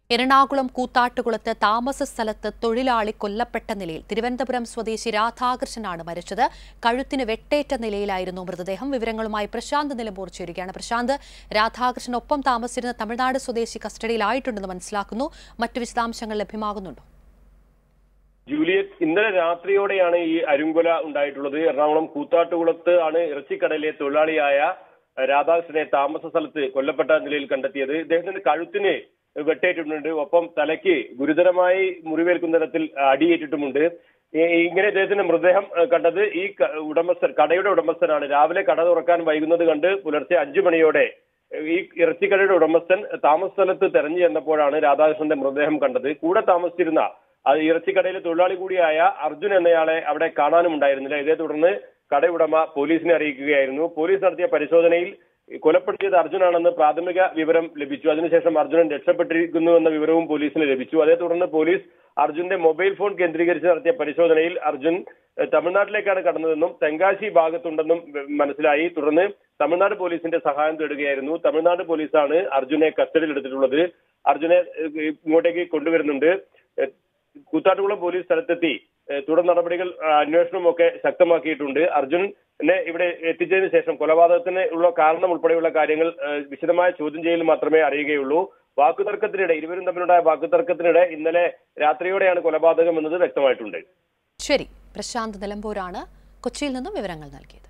എറണാകുളം കൂത്താട്ടുകുളത്ത് താമസ സ്ഥലത്ത് തൊഴിലാളി കൊല്ലപ്പെട്ട നിലയിൽ തിരുവനന്തപുരം സ്വദേശി രാധാകൃഷ്ണനാണ് മരിച്ചത് കഴുത്തിന് വെട്ടേറ്റ നിലയിലായിരുന്നു മൃതദേഹം വിവരങ്ങളുമായി പ്രശാന്ത് നിലമ്പൂർ ചേരുകയാണ് പ്രശാന്ത് രാധാകൃഷ്ണൻ ഒപ്പം താമസിച്ചിരുന്ന തമിഴ്നാട് സ്വദേശി കസ്റ്റഡിയിലായിട്ടുണ്ടെന്ന് മനസ്സിലാക്കുന്നു മറ്റു വിശദാംശങ്ങൾ ലഭ്യമാകുന്നുണ്ടോ ജൂലിയറ്റ് ഇന്നലെ രാത്രിയോടെയാണ് ഈ അരുങ്കൊല ഉണ്ടായിട്ടുള്ളത് എറണാകുളം കൂത്താട്ടുകുളത്ത് ആണ് ഇറച്ചിക്കടയിലെ തൊഴിലാളിയായ രാധാകൃഷ്ണനെ താമസ സ്ഥലത്ത് കൊല്ലപ്പെട്ട നിലയിൽ കണ്ടെത്തിയത് ഇദ്ദേഹത്തിന്റെ കഴുത്തിന് വെട്ടേറ്റിട്ടുണ്ട് ഒപ്പം തലയ്ക്ക് ഗുരുതരമായി മുറിവേൽക്കുന്ന തരത്തിൽ അടിയേറ്റിട്ടുമുണ്ട് ഈ- ഇങ്ങനെ ഇദ്ദേഹത്തിന്റെ മൃതദേഹം ഏഹ്, കണ്ടത് ഈ ക- ഉടമസ്ഥൻ കടയുടെ ഉടമസ്ഥനാണ് രാവിലെ കട തുറക്കാൻ വൈകുന്നത് കണ്ട് പുലർച്ചെ അഞ്ചു മണിയോടെ ഈ ഇറച്ചിക്കടയുടെ ഉടമസ്ഥൻ താമസ സ്ഥലത്ത് തെരഞ്ഞു ചെന്നപ്പോഴാണ് രാധാകൃഷ്ണന്റെ മൃതദേഹം കണ്ടത് കൂടെ താമസിച്ചിരുന്ന ആ ഇറച്ചിക്കടയിലെ തൊഴിലാളി കൂടിയായ അർജുൻ എന്നയാളെ അവിടെ കാണാനും ഉണ്ടായിരുന്നില്ല ഇതേ തുടർന്ന് കടയുടമ പോലീസിനെ അറിയിക്കുകയായിരുന്നു പോലീസ് നടത്തിയ പരിശോധനയിൽ കൊലപ്പെടുത്തിയത് അർജുനാണെന്ന് പ്രാഥമിക വിവരം ലഭിച്ചു അതിനുശേഷം അർജുനൻ രക്ഷപ്പെട്ടിരിക്കുന്നുവെന്ന വിവരവും പോലീസിന് ലഭിച്ചു അതേ തുടർന്ന് പോലീസ് അർജുന്റെ മൊബൈൽ ഫോൺ കേന്ദ്രീകരിച്ച് നടത്തിയ പരിശോധനയിൽ അർജുൻ ഏഹ്, തമിഴ്നാട്ടിലേക്കാണ് കടന്നതെന്നും തെങ്കാശി ഭാഗത്തുണ്ടെന്നും വ- മനസ്സിലായി തുടർന്ന് തമിഴ്നാട് പോലീസിന്റെ സഹായം തേടുകയായിരുന്നു തമിഴ്നാട് പോലീസാണ് അർജുനെ കസ്റ്റഡിയിൽ എടുത്തിട്ടുള്ളത് അർജുനെ ഏഹ്, ഇങ്ങോട്ടേക്ക് കൊണ്ടുവരുന്നുണ്ട് ഏഹ്, കൂത്താട്ടുകുളം പോലീസ് സ്ഥലത്തെത്തി ഏഹ്, തുടർ നടപടികൾ ആ, അന്വേഷണവും ഒക്കെ ശക്തമാക്കിയിട്ടുണ്ട് അർജുനെ ഇവിടെ എത്തിച്ചതിന് ശേഷം കൊലപാതകത്തിന് ഉള്ള കാരണം ഉൾപ്പെടെയുള്ള കാര്യങ്ങൾ ഏഹ്, വിശദമായ ചോദ്യം ചെയ്യൽ മാത്രമേ അറിയുകയുള്ളൂ വാക്കുതർക്കത്തിനിടെ ഇരുവരും തമ്മിലുണ്ടായ വാക്കുതർക്കത്തിനിടെ ഇന്നലെ രാത്രിയോടെയാണ് കൊലപാതകം എന്നത് വ്യക്തമായിട്ടുണ്ട് ശരി പ്രശാന്ത് നിലമ്പൂരാണ് കൊച്ചിയിൽ നിന്നും വിവരങ്ങൾ നൽകിയത്